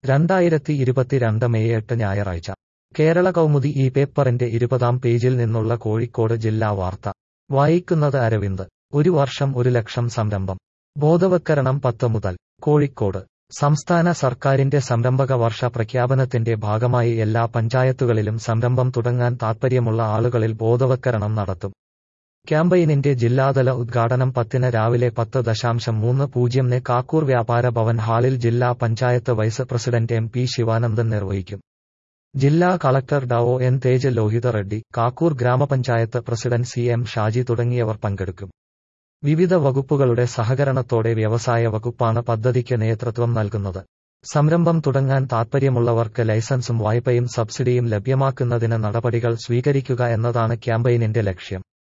രണ്ടായിരത്തി ഇരുപത്തിരണ്ട് മെയ് എട്ട് ഞായറാഴ്ച കേരള കൗമുദി ഈ പേപ്പറിന്റെ ഇരുപതാം പേജിൽ നിന്നുള്ള കോഴിക്കോട് ജില്ലാ വാർത്ത വായിക്കുന്നത് അരവിന്ദ് ഒരു വർഷം ഒരു ലക്ഷം സംരംഭം ബോധവത്കരണം പത്ത് മുതൽ കോഴിക്കോട് സംസ്ഥാന സർക്കാരിന്റെ സംരംഭക വർഷ പ്രഖ്യാപനത്തിന്റെ ഭാഗമായി എല്ലാ പഞ്ചായത്തുകളിലും സംരംഭം തുടങ്ങാൻ താൽപ്പര്യമുള്ള ആളുകളിൽ ബോധവത്കരണം നടത്തും ക്യാമ്പയിനിന്റെ ജില്ലാതല ഉദ്ഘാടനം പത്തിന് രാവിലെ പത്ത് ദശാംശം മൂന്ന് പൂജ്യംന് കാക്കൂർ വ്യാപാര ഭവൻ ഹാളിൽ ജില്ലാ panchayat vice president M P Sivanandan നിർവഹിക്കും ജില്ലാ കളക്ടർ ഡോ എൻ തേജ് ലോഹിത റെഡ്ഡി കാക്കൂർ ഗ്രാമപഞ്ചായത്ത് പ്രസിഡന്റ് സി എം ഷാജി തുടങ്ങിയവർ പങ്കെടുക്കും വിവിധ വകുപ്പുകളുടെ സഹകരണത്തോടെ വ്യവസായ വകുപ്പാണ് പദ്ധതിക്ക് നേതൃത്വം നൽകുന്നത് സംരംഭം തുടങ്ങാൻ താൽപ്പര്യമുള്ളവർക്ക് ലൈസൻസും വായ്പയും സബ്സിഡിയും ലഭ്യമാക്കുന്നതിന് നടപടികൾ സ്വീകരിക്കുക എന്നതാണ് ക്യാമ്പയിനിന്റെ ലക്ഷ്യം